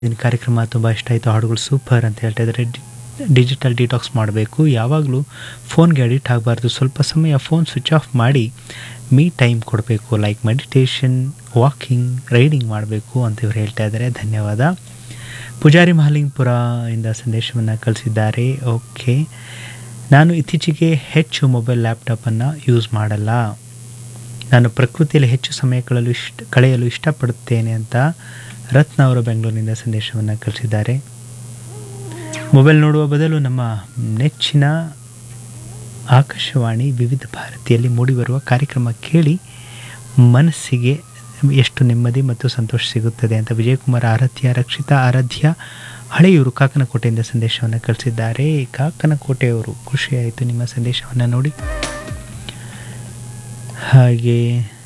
ನಿನ್ನ ಕಾರ್ಯಕ್ರಮ ತುಂಬ ಇಷ್ಟ ಆಯಿತು ಹಾಡುಗಳು ಸೂಪರ್ ಅಂತ ಹೇಳ್ತಾ ಇದ್ದಾರೆ ಡಿಜಿಟಲ್ ಡಿಟಾಕ್ಸ್ ಮಾಡಬೇಕು ಯಾವಾಗಲೂ ಫೋನ್ಗೆ ಅಡಿಕ್ಟ್ ಆಗಬಾರ್ದು ಸ್ವಲ್ಪ ಸಮಯ ಫೋನ್ ಸ್ವಿಚ್ ಆಫ್ ಮಾಡಿ ಮೀ ಟೈಮ್ ಕೊಡಬೇಕು ಲೈಕ್ ಮೆಡಿಟೇಷನ್ ವಾಕಿಂಗ್ ರೈಡಿಂಗ್ ಮಾಡಬೇಕು ಅಂತ ಇವರು ಹೇಳ್ತಾ ಇದ್ದಾರೆ ಧನ್ಯವಾದ ಪೂಜಾರಿ ಮಹಾಲಿಂಗಪುರ ಇಂದ ಸಂದೇಶವನ್ನು ಕಳಿಸಿದ್ದಾರೆ ಓಕೆ ನಾನು ಇತ್ತೀಚೆಗೆ ಹೆಚ್ಚು ಮೊಬೈಲ್ ಲ್ಯಾಪ್ಟಾಪನ್ನು ಯೂಸ್ ಮಾಡಲ್ಲ ನಾನು ಪ್ರಕೃತಿಯಲ್ಲಿ ಹೆಚ್ಚು ಸಮಯ ಕಳೆಯಲು ಇಷ್ಟ ಕಳೆಯಲು ಇಷ್ಟಪಡುತ್ತೇನೆ ಅಂತ ರತ್ನ ಅವರು ಬೆಂಗಳೂರಿನಿಂದ ಸಂದೇಶವನ್ನು ಕಳಿಸಿದ್ದಾರೆ ಮೊಬೈಲ್ ನೋಡುವ ಬದಲು ನಮ್ಮ ನೆಚ್ಚಿನ ಆಕಾಶವಾಣಿ ವಿವಿಧ ಭಾರತಿಯಲ್ಲಿ ಮೂಡಿಬರುವ ಕಾರ್ಯಕ್ರಮ ಕೇಳಿ ಮನಸ್ಸಿಗೆ ಎಷ್ಟು ನೆಮ್ಮದಿ ಮತ್ತು ಸಂತೋಷ ಸಿಗುತ್ತದೆ ಅಂತ ವಿಜಯಕುಮಾರ್ ಆರಾಧ್ಯ ರಕ್ಷಿತಾ ಆರಾಧ್ಯ ಹಳೆಯೂರು ಕಾಕನಕೋಟೆಯಿಂದ ಸಂದೇಶವನ್ನು ಕಳಿಸಿದ್ದಾರೆ ಕಾಕನಕೋಟೆಯವರು ಖುಷಿಯಾಯಿತು ನಿಮ್ಮ ಸಂದೇಶವನ್ನು ನೋಡಿ ಹಾಗೆ